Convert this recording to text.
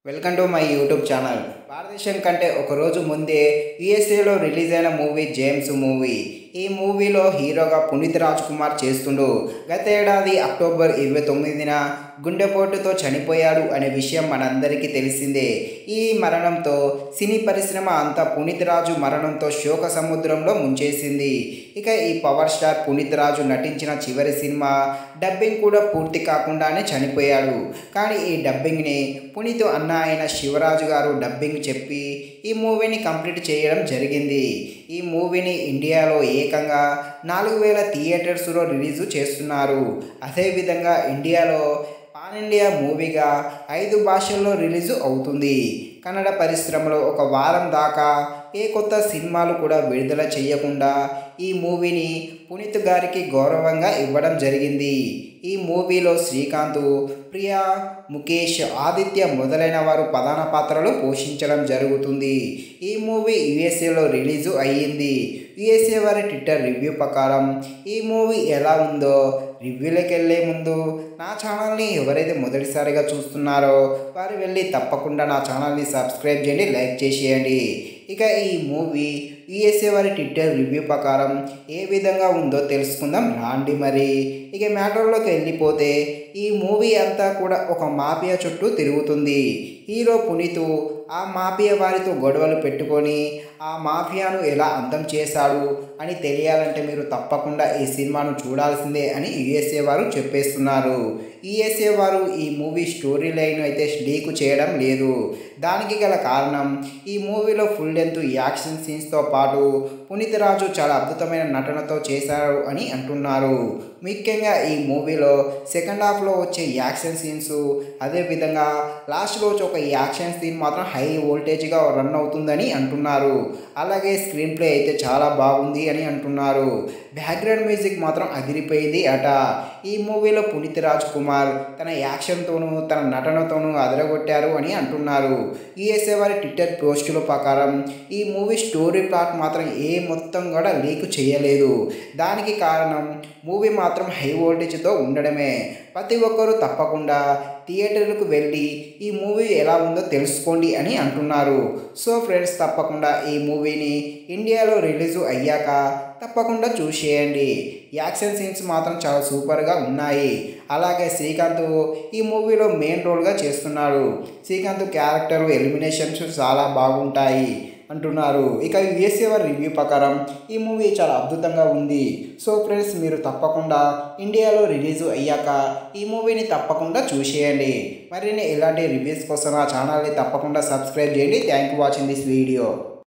welcome to my YouTube channel భారతదేశం కంటే ఒక రోజు ముందే యుఎస్ఏలో రిలీజ్ అయిన మూవీ జేమ్స్ మూవీ ఈ మూవీలో హీరోగా పునీత్ రాజ్ కుమార్ చేస్తుండు గత ఏడాది అక్టోబర్ ఇరవై తొమ్మిదిన గుండెపోటుతో చనిపోయాడు అనే విషయం మనందరికీ తెలిసిందే ఈ మరణంతో సినీ పరిశ్రమ అంతా పునీత్ రాజు మరణంతో శోక సముద్రంలో ముంచేసింది ఇక ఈ పవర్ స్టార్ పునీత్ రాజు నటించిన చివరి సినిమా డబ్బింగ్ కూడా పూర్తి కాకుండానే చనిపోయాడు కానీ ఈ డబ్బింగ్ని పునీత్ అన్న అయిన శివరాజు గారు డబ్బింగ్ చెప్పి ఈ మూవీని కంప్లీట్ చేయడం జరిగింది ఈ మూవీని ఇండియాలో ఏకంగా నాలుగు వేల థియేటర్స్లో రిలీజ్ చేస్తున్నారు అదేవిధంగా ఇండియాలో పాన్ ఇండియా మూవీగా ఐదు భాషల్లో రిలీజ్ అవుతుంది కన్నడ పరిశ్రమలో ఒక వారం దాకా ఏ కొత్త సినిమాలు కూడా విడుదల చేయకుండా ఈ మూవీని పునీత్ గారికి గౌరవంగా ఇవ్వడం జరిగింది ఈ మూవీలో శ్రీకాంత్ ప్రియా ముఖేష్ ఆదిత్య మొదలైన వారు ప్రధాన పాత్రలు పోషించడం జరుగుతుంది ఈ మూవీ యుఎస్ఏలో రిలీజు అయ్యింది యుఎస్ఏ వారి ట్విట్టర్ రివ్యూ ప్రకారం ఈ మూవీ ఎలా ఉందో రివ్యూలోకి వెళ్ళే ముందు నా ఛానల్ని ఎవరైతే మొదటిసారిగా చూస్తున్నారో వారు వెళ్ళి తప్పకుండా నా ఛానల్ని సబ్స్క్రైబ్ చేయండి లైక్ చేసేయండి ఇక ఈ మూవీ యుఎస్ఏ వారి ట్విట్టర్ రివ్యూ ప్రకారం ఏ విధంగా ఉందో తెలుసుకుందాం రాండి మరి ఇక మ్యాటర్లోకి వెళ్ళిపోతే ఈ మూవీ అంతా కూడా ఒక మాఫియా చుట్టూ తిరుగుతుంది హీరో పునీతు ఆ మాఫియా వారితో గొడవలు పెట్టుకొని ఆ మాఫియాను ఎలా అంతం చేశాడు అని తెలియాలంటే మీరు తప్పకుండా ఈ సినిమాను చూడాల్సిందే అని యుఎస్ఏ వారు చెప్పేస్తున్నారు యుఎస్ఏ వారు ఈ మూవీ స్టోరీ లైన్ అయితే లీక్ చేయడం లేదు దానికి గల కారణం ఈ మూవీలో ఫుల్ లెంత్ యాక్షన్ సీన్స్తో పాటు పునీత్ రాజు చాలా అద్భుతమైన నటనతో చేశారు అని అంటున్నారు ముఖ్యంగా ఈ మూవీలో సెకండ్ హాఫ్లో వచ్చే యాక్షన్ సీన్స్ అదేవిధంగా లాస్ట్ రోజు ఒక యాక్షన్ సీన్ మాత్రం హై వోల్టేజ్గా రన్ అవుతుందని అంటున్నారు అలాగే స్క్రీన్ ప్లే అయితే చాలా బాగుంది అని అంటున్నారు బ్యాక్గ్రౌండ్ మ్యూజిక్ మాత్రం అదిరిపోయింది అట ఈ మూవీలో పునీత్ రాజ్ కుమార్ తన యాక్షన్తోనూ తన నటనతోనూ అదరగొట్టారు అని అంటున్నారు యుఎస్ఏ వారి ట్విట్టర్ పోస్టుల ప్రకారం ఈ మూవీ స్టోరీ ప్లాట్ మాత్రం ఏ మొత్తం కూడా లీక్ చేయలేదు దానికి కారణం మూవీ మాత్రం హై వోల్టేజ్తో ఉండడమే ప్రతి ఒక్కరూ తప్పకుండా థియేటర్లకు వెళ్ళి ఈ మూవీ ఎలా ఉందో తెలుసుకోండి అని అంటున్నారు సో ఫ్రెండ్స్ తప్పకుండా ఈ మూవీని ఇండియాలో రిలీజ్ అయ్యాక తప్పకుండా చూసేయండి యాక్షన్ సీన్స్ మాత్రం చాలా సూపర్గా ఉన్నాయి అలాగే శ్రీకాంత్ ఈ మూవీలో మెయిన్ రోల్గా చేస్తున్నాడు శ్రీకాంత్ క్యారెక్టర్ ఎలిమినేషన్స్ చాలా బాగుంటాయి అంటున్నారు ఇక యుఎస్ఏ వారి రివ్యూ ప్రకారం ఈ మూవీ చాలా అద్భుతంగా ఉంది సో ఫ్రెండ్స్ మీరు తప్పకుండా ఇండియాలో రిలీజ్ అయ్యాక ఈ మూవీని తప్పకుండా చూసేయండి మరిన్ని ఇలాంటి రివ్యూస్ కోసం నా ఛానల్ని తప్పకుండా సబ్స్క్రైబ్ చేయండి thank you watching this video